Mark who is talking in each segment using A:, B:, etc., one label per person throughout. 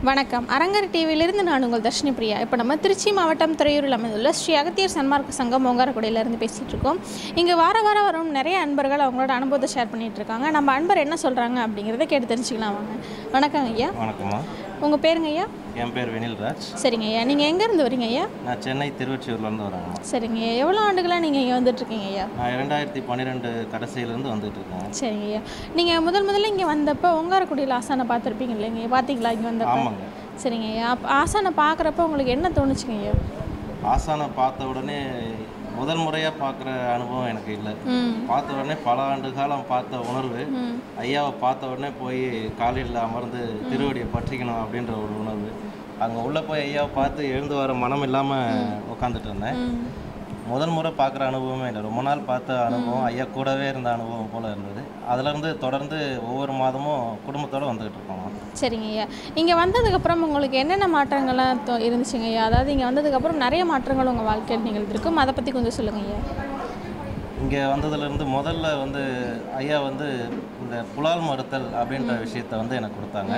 A: வணக்கம் அரங்கர் டிவியிலிருந்து நான் உங்கள் தர்ஷினி பிரியா இப்போ நம்ம திருச்சி மாவட்டம் துறையூரில் அமைந்துள்ள ஸ்ரீ அகத்தியர் சன்மார்க்க சங்கம் ஓங்காரக்குடியிலேருந்து பேசிகிட்டு இருக்கோம் இங்கே வார வாரம் வரும் நிறைய அன்பர்கள் அவங்களோட அனுபவத்தை ஷேர் பண்ணிகிட்டு இருக்காங்க நம்ம அன்பர் என்ன சொல்கிறாங்க அப்படிங்கிறத கேட்டு தெரிஞ்சுக்கலாம் வாங்க வணக்கங்க ஐயா
B: வணக்கம்மா
A: உங்கள் பேருங்க ஐயா
B: என் பேர் வினில்ராஜ்
A: சரிங்க ஐயா நீங்கள் எங்கேருந்து வரீங்க ஐயா
B: நான் சென்னை திருவொற்றியூர்லேருந்து வரேங்கம்மா
A: சரிங்க ஐயா எவ்வளோ ஆண்டுகளாக நீங்கள் இங்கே வந்துட்டுருக்கீங்க ஐயா
B: நான் இரண்டாயிரத்தி பன்னிரெண்டு கடைசியிலேருந்து வந்துட்டு இருக்கேன்
A: சரிங்க ஐயா நீங்கள் முதல் முதல்ல இங்கே வந்தப்போ ஓங்காரக்குடியில் ஆசானை பார்த்துருப்பீங்க இல்லைங்க பார்த்தீங்களா இங்கே வந்தப்போ
B: ஆமாங்க
A: சரிங்க ஐயா அப்போ ஆசானை பார்க்குறப்ப உங்களுக்கு என்ன தோணுச்சுங்க ஐயா
B: ஆசானை பார்த்த உடனே முதல் முறையாக பார்க்குற அனுபவம் எனக்கு இல்லை
A: ம்
B: பார்த்த உடனே பல ஆண்டு காலம் பார்த்த உணர்வு
A: ம்
B: ஐயாவை பார்த்த உடனே போய் காலையில் அமர்ந்து திருவடியை பற்றிக்கணும் அப்படின்ற ஒரு உணர்வு அங்கே உள்ளே போய் ஐயாவை பார்த்து எழுந்து வர மனம் இல்லாமல் உட்காந்துட்டு இருந்தேன்
A: ம்
B: முதல் முறை பார்க்குற அனுபவமே இல்லை ரொம்ப நாள் பார்த்த அனுபவம் ஐயா கூடவே இருந்த அனுபவம் போல் இருந்தது அதுலேருந்து தொடர்ந்து ஒவ்வொரு மாதமும் குடும்பத்தோடு வந்துக்கிட்டு இருக்கோம்
A: சரிங்க ஐயா இங்கே வந்ததுக்கப்புறம் உங்களுக்கு என்னென்ன மாற்றங்கள்லாம் தோ- இருந்துச்சுங்க ஐயா அதாவது இங்கே வந்ததுக்கப்புறம் நிறைய மாற்றங்கள் உங்கள் வாழ்க்கையில் நிகழ்ந்திருக்கும் அதை பற்றி கொஞ்சம் சொல்லுங்கள் ஐயா
B: இங்கே வந்ததுலேருந்து முதல்ல வந்து ஐயா வந்து இந்த புலால் மறுத்தல் அப்படின்ற விஷயத்த வந்து எனக்கு கொடுத்தாங்க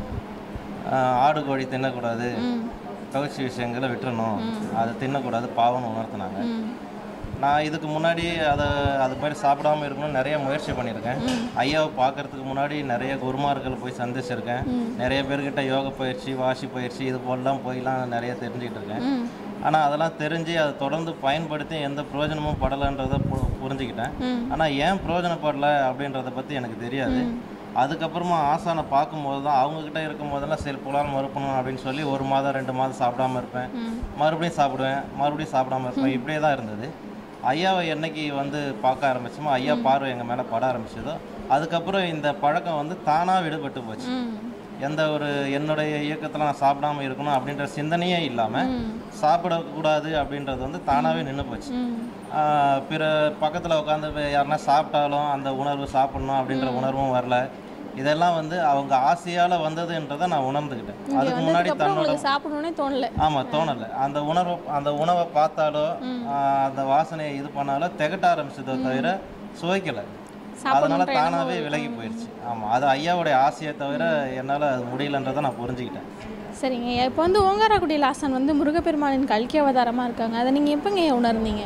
B: ஆஹ் ஆடு கோழி தின்னக்கூடாது
A: ம்
B: கவிச்சி விஷயங்களை விட்டுறணும் அதை தின்னக்கூடாது பாவம்னு உணர்த்தினாங்க
A: ம்
B: நான் இதுக்கு முன்னாடி அதை அது மாதிரி சாப்பிடாம இருக்கணும்னு நிறைய முயற்சி பண்ணியிருக்கேன் ஐயாவை பார்க்கறதுக்கு முன்னாடி நிறைய குருமார்கள் போய் சந்திச்சிருக்கேன் நிறைய பேர்கிட்ட யோக பயிற்சி வாசி பயிற்சி இது போலலாம் போய்லாம் நிறைய தெரிஞ்சுக்கிட்டு இருக்கேன்
A: ம்
B: ஆனால் அதெல்லாம் தெரிஞ்சு அதை தொடர்ந்து பயன்படுத்தி எந்த பிரயோஜனமும் படலைன்றதை பு புரிஞ்சுக்கிட்டேன்
A: ம்
B: ஆனால் ஏன் பிரயோஜனப்படல அப்படின்றத பற்றி எனக்கு தெரியாது அதுக்கப்புறமா ஆசானை பார்க்கும்போது தான் அவங்கக்கிட்ட இருக்கும் போதெல்லாம் சரி புலால் மறுக்கணும் அப்படின்னு சொல்லி ஒரு மாதம் ரெண்டு மாதம் சாப்பிடாம இருப்பேன்
A: ம்
B: மறுபடியும் சாப்பிடுவேன் மறுபடியும் சாப்பிடாம இருப்பேன் இப்படியே தான் இருந்தது ஐயாவை என்னைக்கு வந்து பார்க்க ஆரம்பிச்சோமோ ஐயா பார்வை எங்கள் மேலே பட ஆரம்பிச்சதோ அதுக்கப்புறம் இந்த பழக்கம் வந்து தானாக விடுபட்டு போச்சு
A: ம்
B: எந்த ஒரு என்னுடைய இயக்கத்தில் நான் சாப்பிடாம இருக்கணும் அப்படின்ற சிந்தனையே இல்லாமல்
A: ம்
B: சாப்பிடக்கூடாது அப்படின்றது வந்து தானாகவே நின்று போச்சு
A: ம்
B: ஆஹ் பிற பக்கத்தில் உட்காந்து யாருன்னா சாப்பிட்டாலும் அந்த உணர்வு சாப்பிடணும் அப்படின்ற உணர்வும் வரல இதெல்லாம் வந்து அவங்க ஆசையால் வந்ததுன்றதை நான் உணர்ந்துக்கிட்டேன் அதுக்கு முன்னாடி
A: அதுக்கப்புறம்
B: தன்னோட
A: உங்களுக்கு சாப்பிடணுன்னே தோணல
B: ஆமாம் தோணலை அந்த உணர்வு அந்த உணவை பார்த்தாலோ ஆஹ் அந்த வாசனையை இது பண்ணாலோ திகட்ட ஆரம்பிச்சதோ தவிர சுவைக்கலை அதனால தானாகவே விலகி போயிடுச்சு ஆமாம் அது ஐயாவுடைய ஆசையை தவிர என்னால் அது முடியலன்றதை நான் புரிஞ்சுக்கிட்டேன்
A: சரிங்க ஐயா இப்போ வந்து ஓங்காரக்குடி லாசன் வந்து முருகப்பெருமானின் கல்கி அவதாரமாக இருக்காங்க அதை நீங்கள் எப்போங்க ஐயா உணர்ந்தீங்க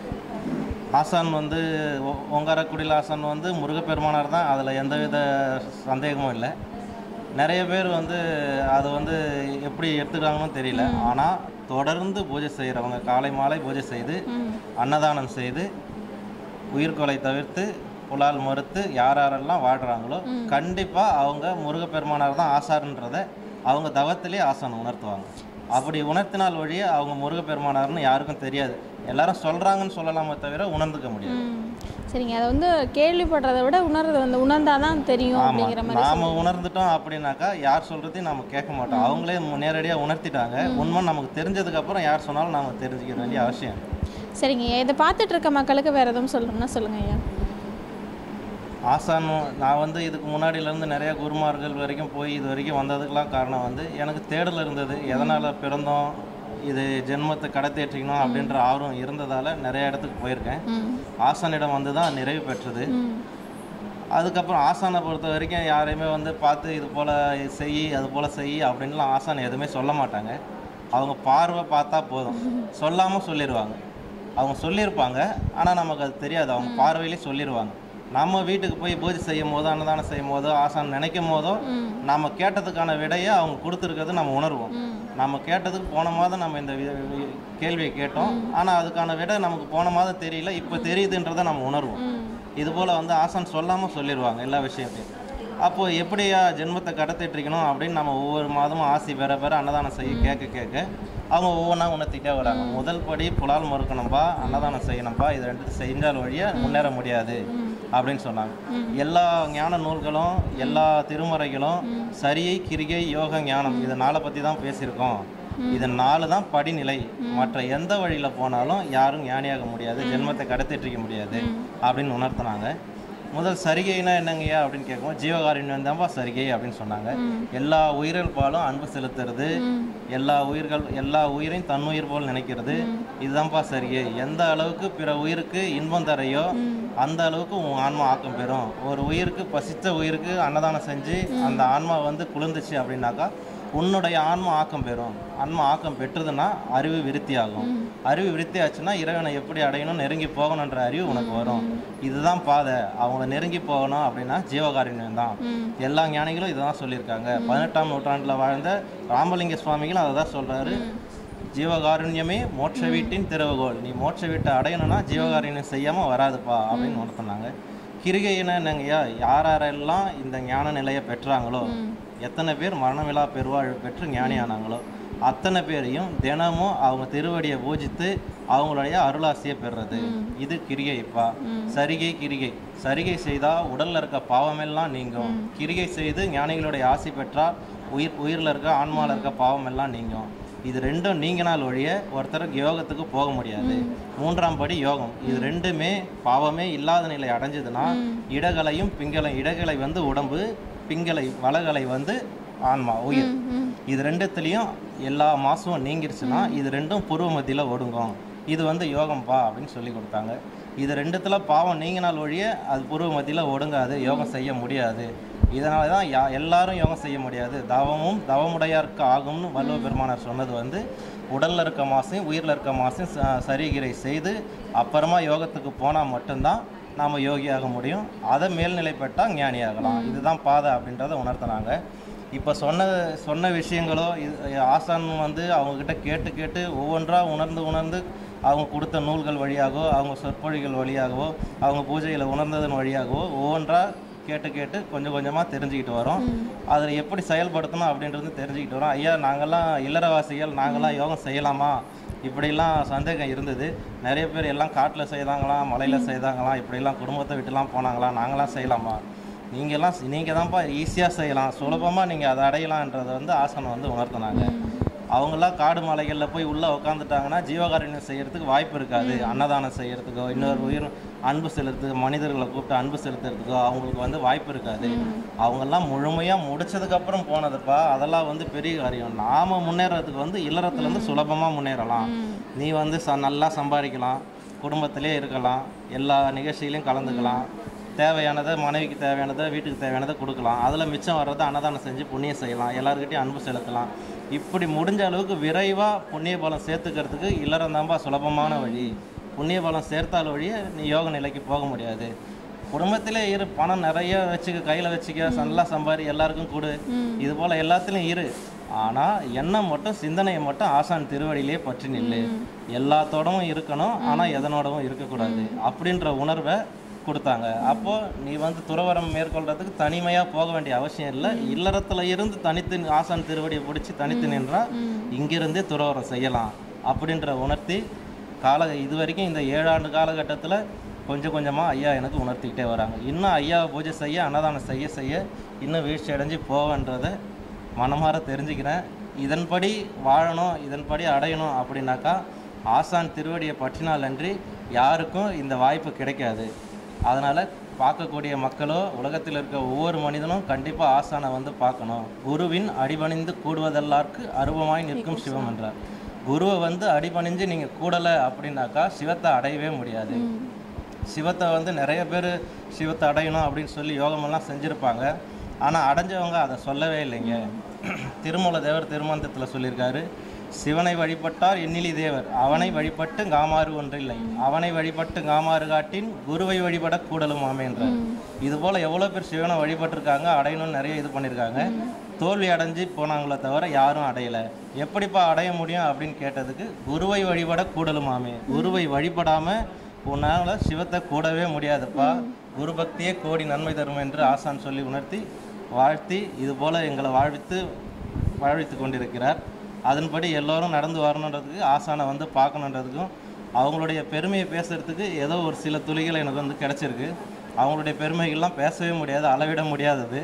B: ஆசான் வந்து ஒ- ஓங்காரக்குடியில் ஆசான் வந்து முருகப்பெருமானார் தான் அதில் எந்தவித சந்தேகமும் இல்லை நிறைய பேர் வந்து அதை வந்து எப்படி எடுத்துக்கிறாங்கன்னு தெரியல ஆனால் தொடர்ந்து பூஜை செய்கிறவங்க காலை மாலை பூஜை செய்து
A: ம்
B: அன்னதானம் செய்து உயிர்கொலை தவிர்த்து புலால் மறுத்து யார் யாரெல்லாம் வாழ்கிறாங்களோ கண்டிப்பாக அவங்க முருகப்பெருமானார் தான் ஆசாருன்றதை அவங்க தவத்திலே ஆசான் உணர்த்துவாங்க அப்படி உணர்த்தினால் வழியே அவங்க முருகப்பெருமானார்னு யாருக்கும் தெரியாது எல்லாரும் சொல்கிறாங்கன்னு சொல்லலாமே தவிர உணர்ந்துக்க முடியாது
A: ம் சரிங்க அதை வந்து கேள்விப்படுறதை விட உணர்றது வந்து உணர்ந்தாதான் தெரியும் அப்படிங்கிற
B: ஆமாம்
A: மாதிரி
B: நாம் உணர்ந்துட்டோம் அப்படின்னாக்கா யார் சொல்கிறதையும் நம்ம கேட்க மாட்டோம் அவங்களே நேரடியாக உணர்த்திட்டாங்க உண்மை நமக்கு தெரிஞ்சதுக்கப்புறம் யார் சொன்னாலும் நாம் தெரிஞ்சுக்க வேண்டிய அவசியம் இல்லை.
A: சரிங்க ஐயா இதை பார்த்துட்டு இருக்க மக்களுக்கு வேறு எதுவும் சொல்லணும்னா சொல்லுங்க ஐயா
B: ஆசான் நான் வந்து இதுக்கு முன்னாடியிலேருந்து நிறைய குருமார்கள் வரைக்கும் போய் இது வரைக்கும் வந்ததுக்கெலாம் காரணம் வந்து எனக்கு தேடல் இருந்தது எதனால் பிறந்தோம் இது ஜென்மத்தை கடத்தேற்றிக்கணும் அப்படின்ற ஆர்வம் இருந்ததால் நிறைய இடத்துக்கு போயிருக்கேன்
A: ம்
B: ஆசானிடம் வந்து தான் நிறைவு பெற்றது
A: ம்
B: அதுக்கப்புறம் ஆசானை பொறுத்த வரைக்கும் யாரையுமே வந்து பார்த்து இது போல் செய் அது போல் செய் அப்படின்லாம் ஆசான் எதுவுமே சொல்ல மாட்டாங்க அவங்க பார்வை பார்த்தா போதும் சொல்லாமல் சொல்லிடுவாங்க அவங்க சொல்லியிருப்பாங்க ஆனால் நமக்கு அது தெரியாது அவங்க பார்வையிலே சொல்லிடுவாங்க நம்ம வீட்டுக்கு போய் பூஜை செய்யும் போதோ அன்னதானம் செய்யும் போதோ ஆசான் நினைக்கும் போதோ
A: ம்
B: நம்ம கேட்டதுக்கான விடையை அவங்க கொடுத்துருக்கிறது நம்ம உணர்வோம்
A: ம்
B: நம்ம கேட்டதுக்கு போன மாதம் நம்ம இந்த வி- வி- கேள்வியை கேட்டோம் ஆனால் அதுக்கான விடை நமக்கு போன மாதம் தெரியல இப்போ தெரியுதுன்றதை நம்ம உணர்வோம்
A: ம்
B: இது போல் வந்து ஆசான் சொல்லாமல் சொல்லிடுவாங்க எல்லா விஷயத்தையும் அப்போது எப்படியா ஜென்மத்தை கடத்திட்டு இருக்கணும் அப்படின்னு நம்ம ஒவ்வொரு மாதமும் ஆசி பெற பெற அன்னதானம் செய்ய கேட்க கேட்க அவங்க ஒவ்வொன்றா உணர்த்திட்டே வராங்க முதல் படி புலால் மறுக்கணும்பா அன்னதானம் செய்யணும்பா இது ரெண்டு செஞ்சால் வழியா முன்னேற முடியாது அப்படின்னு சொன்னாங்க எல்லா ஞான நூல்களும் எல்லா திருமறைகளும் சரியை கிரிகை யோக ஞானம் இது நாளை பற்றி தான் பேசியிருக்கோம் இது நாலு தான் படிநிலை மற்ற எந்த வழியில் போனாலும் யாரும் ஞானியாக முடியாது ஜென்மத்தை கடத்திட்டு இருக்க முடியாது அப்படின்னு உணர்த்தினாங்க முதல் சரிகைனா என்னங்கய்யா அப்படின்னு கேட்கும்போது ஜீவகாருண்யம் தான்ப்பா சரிகை அப்படின்னு சொன்னாங்க எல்லா உயிர்கள் பாலும் அன்பு செலுத்துறது எல்லா உயிர்கள் எல்லா உயிரையும் தன்னுயிர் போல் நினைக்கிறது இதுதான்ப்பா சரிகை எந்த அளவுக்கு பிற உயிருக்கு இன்பம் தரையோ அந்த அளவுக்கு உன் ஆன்மா ஆக்கம் பெறும் ஒரு உயிருக்கு பசித்த உயிருக்கு அன்னதானம் செஞ்சு அந்த ஆன்மா வந்து குளிர்ந்துச்சு அப்படின்னாக்கா உன்னுடைய ஆன்மா ஆக்கம் பெறும் ஆன்மா ஆக்கம் பெற்றதுன்னா அறிவு விருத்தியாகும் அறிவு விருத்தி ஆச்சுன்னா இறைவனை எப்படி அடையணும் நெருங்கி போகணுன்ற அறிவு உனக்கு வரும் இதுதான் பாதை அவங்கள நெருங்கி போகணும் அப்படின்னா ஜீவகாருண்யம் தான்
A: ம்
B: எல்லா ஞானிகளும் இதுதான் சொல்லியிருக்காங்க பதினெட்டாம் நூற்றாண்டில் வாழ்ந்த ராமலிங்க சுவாமிகளும் அதை தான் சொல்கிறாரு ஜீவகாருண்யமே மோட்ச வீட்டின் திறவுகோல் நீ மோட்ச வீட்டை அடையணும்னா ஜீவகாருண்யம் செய்யாமல் வராதுப்பா அப்படின்னு உணர்த்தினாங்க கிருகையின என்னங்கய்யா யார் யாரெல்லாம் இந்த ஞான நிலையை பெற்றாங்களோ எத்தனை பேர் மரணமில்லா பெருவாழ்வு பெற்று ஞானி ஆனாங்களோ அத்தனை பேரையும் தினமும் அவங்க திருவடியை பூஜித்து அவங்களுடைய அருளாசியை பெறுறது இது கிரிகைப்பா சரிகை கிரிகை சரிகை செய்தால் உடல்ல இருக்க பாவமெல்லாம் நீங்கும் கிரிகை செய்து ஞானிகளுடைய ஆசி பெற்றால் உயிர் உயிரில் இருக்க ஆன்மாவில் இருக்க பாவமெல்லாம் நீங்கும் இது ரெண்டும் நீங்கினால் ஒழிய ஒருத்தருக்கு யோகத்துக்கு போக முடியாது மூன்றாம் படி யோகம் இது ரெண்டுமே பாவமே இல்லாத நிலை அடைஞ்சதுன்னா இடகலையும் பிங்கலையும் இடகலை வந்து உடம்பு பிங்கலை வலகலை வந்து ஆன்மா உயிர்
A: ம்
B: இது ரெண்டுத்துலேயும் எல்லா மாசமும் நீங்கிருச்சுன்னா இது ரெண்டும் பூர்வ மத்தியில் ஒடுங்கும் இது வந்து யோகம்பா அப்படின்னு சொல்லி கொடுத்தாங்க இது ரெண்டுத்துல பாவம் நீங்கினால் ஒழிய அது பூர்வ மத்தியில் ஒடுங்காது யோகம் செய்ய முடியாது இதனால தான் யா எல்லாரும் யோகம் செய்ய முடியாது தவமும் தவமுடையாருக்கு ஆகும்னு வள்ளுவ பெருமானார் சொன்னது வந்து உடலில் இருக்க மாசையும் உயிரில் இருக்க மாசையும் ச- சரிகிரை செய்து அப்புறமா யோகத்துக்கு போனால் மட்டும்தான் நாம் யோகியாக முடியும் அதை மேல்நிலை பெற்றால் ஞானியாகலாம் இதுதான் பாதை அப்படின்றத உணர்த்தினாங்க இப்போ சொன்ன சொன்ன விஷயங்களோ இது ஆசான் வந்து அவங்கக்கிட்ட கேட்டு கேட்டு ஒவ்வொன்றா உணர்ந்து உணர்ந்து அவங்க கொடுத்த நூல்கள் வழியாகவோ அவங்க சொற்பொழிகள் வழியாகவோ அவங்க பூஜையில் உணர்ந்ததன் வழியாகவோ ஒவ்வொன்றா கேட்டு கேட்டு கொஞ்சம் கொஞ்சமாக தெரிஞ்சுக்கிட்டு வரோம் அதில் எப்படி செயல்படுத்தணும் அப்படின்றது தெரிஞ்சுக்கிட்டு வரோம் ஐயா நாங்கள்லாம் இல்லறவாசிகள் நாங்கள்லாம் யோகம் செய்யலாமா இப்படிலாம் சந்தேகம் இருந்தது நிறைய பேர் எல்லாம் காட்டில் செய்தாங்களாம் மலையில் செய்தாங்களாம் இப்படிலாம் குடும்பத்தை விட்டுலாம் போனாங்களாம் நாங்களாம் செய்யலாமா நீங்கள்லாம் நீங்கள் தான்ப்பா ஈஸியாக செய்யலாம் சுலபமாக நீங்கள் அதை அடையலான்றதை வந்து ஆசனம் வந்து உணர்த்தினாங்க அவங்கெல்லாம் காடு மலைகளில் போய் உள்ளே உட்காந்துட்டாங்கன்னா ஜீவகாருண்யம் செய்யறதுக்கு வாய்ப்பு இருக்காது அன்னதானம் செய்யறதுக்கோ இன்னொரு உயிர் அன்பு செலுத்து மனிதர்களை கூப்பிட்டு அன்பு செலுத்துறதுக்கோ அவங்களுக்கு வந்து வாய்ப்பு இருக்காது அவங்கெல்லாம் முழுமையாக முடிச்சதுக்கப்புறம் போனதுப்பா அதெல்லாம் வந்து பெரிய காரியம் நாம முன்னேறதுக்கு வந்து இல்லறத்துலேருந்து சுலபமாக முன்னேறலாம் நீ வந்து ச நல்லா சம்பாதிக்கலாம் குடும்பத்திலே இருக்கலாம் எல்லா நிகழ்ச்சியிலையும் கலந்துக்கலாம் தேவையானதை மனைவிக்கு தேவையானதை வீட்டுக்கு தேவையானதை கொடுக்கலாம் அதில் மிச்சம் வர்றதை அன்னதானம் செஞ்சு புண்ணியம் செய்யலாம் எல்லாருக்கிட்டையும் அன்பு செலுத்தலாம் இப்படி முடிஞ்ச அளவுக்கு விரைவாக புண்ணிய பலம் சேர்த்துக்கிறதுக்கு இல்லறம் தான்பா சுலபமான வழி புண்ணிய பலம் சேர்த்தால் வழிய நீ யோக நிலைக்கு போக முடியாது குடும்பத்திலே இரு பணம் நிறைய வச்சுக்க கையில் வச்சுக்க நல்லா சம்பாரி எல்லாருக்கும் கொடு இது போல் எல்லாத்துலேயும் இரு ஆனால் எண்ணம் மட்டும் சிந்தனையை மட்டும் ஆசான் திருவடியிலே பற்றி நில்லு எல்லாத்தோடவும் இருக்கணும் ஆனால் எதனோடவும் இருக்கக்கூடாது அப்படின்ற உணர்வை கொடுத்தாங்க அப்போ நீ வந்து துறவரம் மேற்கொள்றதுக்கு தனிமையாக போக வேண்டிய அவசியம் இல்லை இல்லறத்துல இருந்து தனித்து ஆசான் திருவடியை பிடிச்சி தனித்து நின்றா இங்கிருந்தே துறவரம் செய்யலாம் அப்படின்ற உணர்த்தி கால இது வரைக்கும் இந்த ஏழாண்டு காலகட்டத்தில் கொஞ்சம் கொஞ்சமாக ஐயா எனக்கு உணர்த்திக்கிட்டே வராங்க இன்னும் ஐயாவை பூஜை செய்ய அன்னதானம் செய்ய செய்ய இன்னும் வீழ்ச்சி அடைஞ்சு போவேன்றதை மனமார தெரிஞ்சுக்கிறேன் இதன்படி வாழணும் இதன்படி அடையணும் அப்படின்னாக்கா ஆசான் திருவடியை பற்றினால் அன்றி யாருக்கும் இந்த வாய்ப்பு கிடைக்காது அதனால் பார்க்கக்கூடிய மக்களோ உலகத்தில் இருக்க ஒவ்வொரு மனிதனும் கண்டிப்பாக ஆசானை வந்து பார்க்கணும் குருவின் அடிபணிந்து கூடுவதெல்லாருக்கு அருவமாய் நிற்கும் சிவம் என்றார் குருவை வந்து அடிபணிஞ்சு நீங்கள் கூடலை அப்படின்னாக்கா சிவத்தை அடையவே முடியாது சிவத்தை வந்து நிறைய பேர் சிவத்தை அடையணும் அப்படின்னு சொல்லி யோகமெல்லாம் செஞ்சுருப்பாங்க ஆனால் அடைஞ்சவங்க அதை சொல்லவே இல்லைங்க திருமூல தேவர் திருமந்தத்தில் சொல்லியிருக்காரு சிவனை வழிபட்டார் எண்ணிலி தேவர் அவனை வழிபட்டு காமாறு ஒன்றில்லை அவனை வழிபட்டு காமாறு காட்டின் குருவை வழிபட கூடலும் ஆமேன்றார் இது போல் எவ்வளோ பேர் சிவனை வழிபட்டிருக்காங்க அடையணும்னு நிறைய இது பண்ணியிருக்காங்க தோல்வி அடைஞ்சு போனாங்களே தவிர யாரும் அடையலை எப்படிப்பா அடைய முடியும் அப்படின்னு கேட்டதுக்கு குருவை வழிபட கூடலுமாமே குருவை வழிபடாமல் உன்னால் சிவத்தை கூடவே முடியாதுப்பா குரு பக்தியே கோடி நன்மை தரும் என்று ஆசான் சொல்லி உணர்த்தி வாழ்த்தி இது போல எங்களை வாழ்வித்து வாழ்வித்து கொண்டிருக்கிறார் அதன்படி எல்லோரும் நடந்து வரணுன்றதுக்கு ஆசானை வந்து பார்க்கணுன்றதுக்கும் அவங்களுடைய பெருமையை பேசுறதுக்கு ஏதோ ஒரு சில துளிகள் எனக்கு வந்து கிடச்சிருக்கு அவங்களுடைய பெருமைகள்லாம் பேசவே முடியாது அளவிட முடியாதது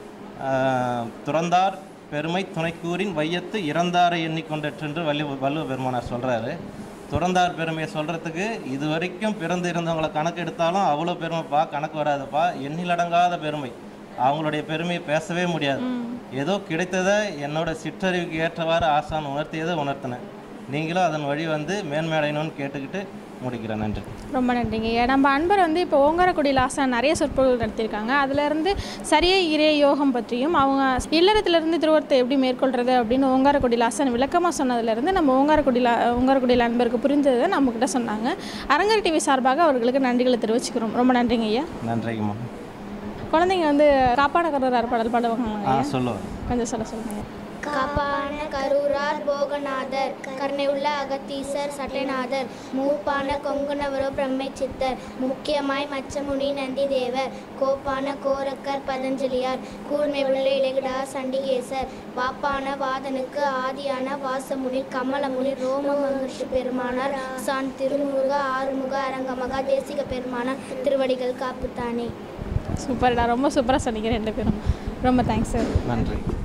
B: ஆஹ், துறந்தார் பெருமை துணைக்கூறின் வையத்து இறந்தாரை எண்ணிக்கொண்டற்றென்று வள்ளி வள்ளுவ பெருமானார் சொல்கிறாரு துறந்தார் பெருமையை சொல்கிறதுக்கு இது வரைக்கும் பிறந்து இருந்தவங்களை கணக்கு எடுத்தாலும் அவ்வளோ பெருமைப்பா கணக்கு வராதுப்பா எண்ணிலடங்காத பெருமை அவங்களுடைய பெருமையை பேசவே முடியாது ஏதோ கிடைத்ததை என்னோட சிற்றறிவுக்கு ஏற்றவாறு ஆசான் உணர்த்தியதை உணர்த்தினேன் நீங்களும் அதன் வழி வந்து மேன்மேடையணும்னு கேட்டுக்கிட்டு முடிக்கிறேன் நன்றி
A: ரொம்ப நன்றிங்க ஐயா நம்ம அன்பர் வந்து இப்போ ஓங்காரக்குடி லாஸ்ட்டாக நிறைய சொற்பொழிகள் நடத்தியிருக்காங்க அதுலேருந்து சரியா இறை யோகம் பற்றியும் அவங்க இல்லறத்திலிருந்து திருவத்தை எப்படி மேற்கொள்கிறது அப்படின்னு ஓங்காரக்குடி லாஸ்டன் விளக்கமாக சொன்னதுலேருந்து நம்ம ஓங்காரக்குடி லா ஓங்காரக்குடியில் அன்பருக்கு புரிந்ததை நம்மக்கிட்ட சொன்னாங்க அரங்கர் டிவி சார்பாக அவர்களுக்கு நன்றிகளை தெரிவிச்சுக்கிறோம் ரொம்ப நன்றிங்க ஐயா
B: நன்றிங்கம்மா
A: குழந்தைங்க வந்து காப்பான கருறார் பாடல் பாடுவாங்க
B: ஆ சொல்லுவேன்
A: கொஞ்சம் சொல்ல சொல்லுங்க
C: காப்பான கரூரார் போகநாதர் கருணையுள்ள அகத்தீசர் சட்டைநாதர் மூப்பான கொங்குணவரோ பிரம்மை சித்தர் முக்கியமாய் மச்சமுனி நந்தி தேவர் கோப்பான கோரக்கர் பதஞ்சலியார் கூர்மை உள்ள இலகுடா சண்டிகேசர் வாப்பான வாதனுக்கு ஆதியான வாசமுனி கமலமுனி ரோம மகர்ஷி பெருமானார் சான் திருமுருக ஆறுமுக அரங்கமகா தேசிக பெருமானார் திருவடிகள் காப்புத்தானே
A: சூப்பர்டா ரொம்ப சூப்பராக சொன்னீங்க ரெண்டு பேரும் ரொம்ப தேங்க்ஸ் சார்
B: நன்றி